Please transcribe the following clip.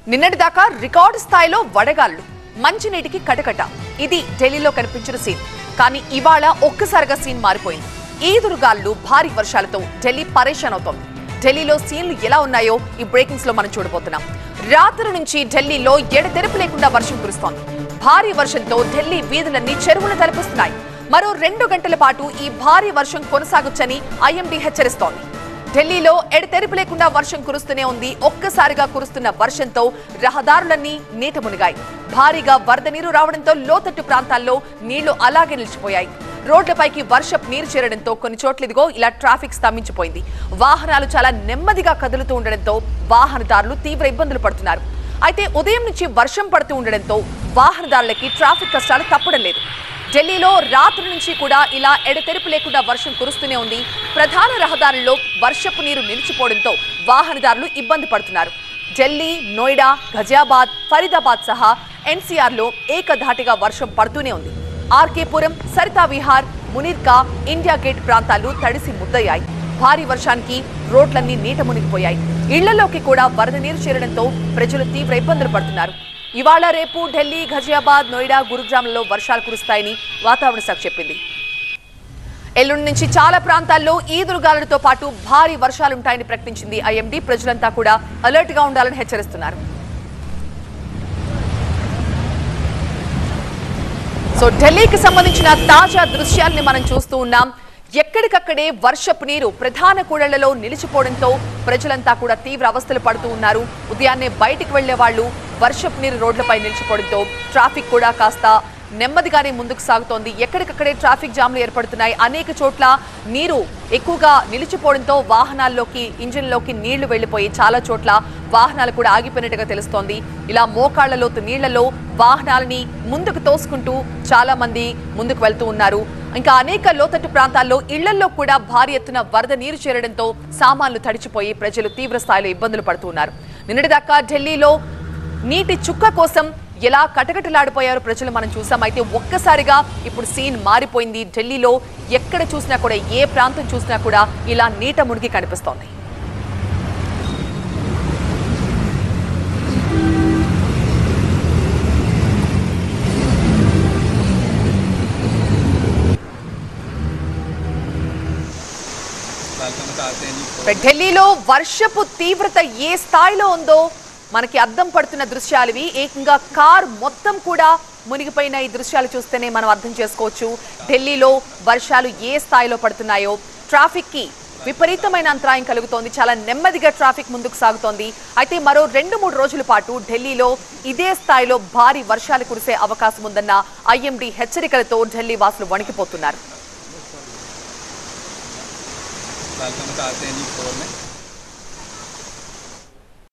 నిన్నటిదాకా రికార్డు స్థాయిలో వడగాళ్ళు మంచినీటికి కటకట ఇది ఢిల్లీలో కనిపించిన సీన్ కానీ ఇవాళ ఒక్కసారిగా సీన్ మారిపోయింది ఈదురుగాళ్ళు భారీ వర్షాలతో ఢిల్లీ పరేషాన్ అవుతోంది ఢిల్లీలో సీన్లు ఎలా ఉన్నాయో ఈ బ్రేకింగ్స్ లో మనం చూడబోతున్నాం రాత్రి నుంచి ఢిల్లీలో ఎడతెరపు లేకుండా వర్షం కురుస్తోంది భారీ వర్షంతో ఢిల్లీ వీధులన్నీ చెరువులు తలపిస్తున్నాయి మరో రెండు గంటల పాటు ఈ భారీ వర్షం కొనసాగొచ్చని ఐఎండీ హెచ్చరిస్తోంది ఢిల్లీలో ఎడతెరిపి లేకుండా వర్షం కురుస్తూనే ఉంది ఒక్కసారిగా కురుస్తున్న వర్షంతో రహదారులన్నీ నీట మునిగాయి భారీగా వరద నీరు రావడంతో లోతట్టు ప్రాంతాల్లో నీళ్లు అలాగే నిలిచిపోయాయి రోడ్లపైకి వర్షపు నీరు చేరడంతో కొన్ని చోట్ల ఇదిగో ఇలా ట్రాఫిక్ స్తంభించిపోయింది వాహనాలు చాలా నెమ్మదిగా కదులుతూ ఉండడంతో వాహనదారులు తీవ్ర ఇబ్బందులు పడుతున్నారు అయితే ఉదయం నుంచి వర్షం పడుతూ ఉండడంతో వాహనదారులకి ట్రాఫిక్ కష్టాలు తప్పడం లేదు ఢిల్లీలో రాత్రి నుంచి కూడా ఇలా ఎడతెరిపి లేకుండా వర్షం కురుస్తూనే ఉంది ప్రధాన రహదారుల్లో వర్షపు నీరు నిలిచిపోవడంతో వాహనదారులు ఇబ్బంది పడుతున్నారు ఢిల్లీ నోయిడా ఘజియాబాద్ ఫరీదాబాద్ సహా ఎన్సీఆర్లో ఏకధాటిగా వర్షం పడుతూనే ఉంది ఆర్కేపురం సరితా విహార్ మునీర్కా ఇండియా గేట్ ప్రాంతాలు తడిసి ముద్దయ్యాయి భారీ వర్షానికి రోడ్లన్నీ నీట మునిగిపోయాయి ఇళ్లలోకి కూడా వరద నీరు చేరడంతో ప్రజలు తీవ్ర ఇబ్బందులు పడుతున్నారు ఇవాళ రేపు ఢిల్లీ ఘజియాబాద్ నోయిడా గురుగ్రామ్లలో వర్షాలు కురుస్తాయని వాతావరణ శాఖ చెప్పింది ఎల్లుండి నుంచి చాలా ప్రాంతాల్లో ఈదురుగాలులతో పాటు భారీ వర్షాలుంటాయని ప్రకటించింది ఐఎండీ ప్రజలంతా కూడా అలర్ట్ గా ఉండాలని హెచ్చరిస్తున్నారు సో ఢిల్లీకి సంబంధించిన తాజా దృశ్యాల్ని మనం చూస్తూ ఉన్నాం ఎక్కడికక్కడే వర్షపు నీరు ప్రధాన కూడళ్లలో నిలిచిపోవడంతో ప్రజలంతా కూడా తీవ్ర అవస్థలు పడుతూ ఉన్నారు ఉదయాన్నే బయటికి వెళ్లే వాళ్ళు వర్షపు నీరు రోడ్లపై నిలిచిపోవడంతో ట్రాఫిక్ కూడా కాస్త నెమ్మదిగానే ముందుకు సాగుతోంది ఎక్కడికక్కడే ట్రాఫిక్ జామ్లు ఏర్పడుతున్నాయి అనేక చోట్ల నీరు ఎక్కువగా నిలిచిపోవడంతో వాహనాల్లోకి ఇంజిన్లోకి నీళ్లు వెళ్లిపోయి చాలా చోట్ల వాహనాలు కూడా ఆగిపోయినట్టుగా తెలుస్తోంది ఇలా మోకాళ్ల లోతు నీళ్లలో వాహనాలని ముందుకు తోసుకుంటూ చాలా మంది ముందుకు వెళ్తూ ఉన్నారు ఇంకా అనేక లోతట్టు ప్రాంతాల్లో ఇళ్లల్లో కూడా భారీ ఎత్తున వరద నీరు చేరడంతో సామాన్లు తడిచిపోయి ప్రజలు తీవ్ర స్థాయిలో ఇబ్బందులు పడుతున్నారు నిన్నటిదాకా ఢిల్లీలో నీటి చుక్క కోసం ఎలా కటకటలాడిపోయారో ప్రజలు మనం చూసాం అయితే ఒక్కసారిగా ఇప్పుడు సీన్ మారిపోయింది ఢిల్లీలో ఎక్కడ చూసినా కూడా ఏ ప్రాంతం చూసినా కూడా ఇలా నీట మునిగి కనిపిస్తోంది बालकन का आते हैं जी ఢిల్లీలో వర్షపు తీవ్రత ఏ స్థాయిలో ఉందో మనకి అద్దం పడుతున్న దృశ్యాలు ఇవి ఏకంగా కార్ మొత్తం కూడా మునిగిపోయిన ఈ దృశ్యాలు చూస్తేనే మనం అర్థం చేసుకోవచ్చు ఢిల్లీలో వర్షాలు ఏ స్థాయిలో పడుతున్నాయో ట్రాఫిక్ కి విపరీతమైన అంతరాయం కలుగుతోంది చాలా నెమ్మదిగా ట్రాఫిక్ ముందుకు సాగుతోంది అయితే మరో రెండు మూడు రోజుల పాటు ఢిల్లీలో ఇదే స్థాయిలో భారీ వర్షాలు కురిసే అవకాశం ఉందన్న ఐఎండీ హెచ్చరికలతో ఢిల్లీ వాసులు వణికిపోతున్నారు बालकन का आते हैं जी फ्लोर में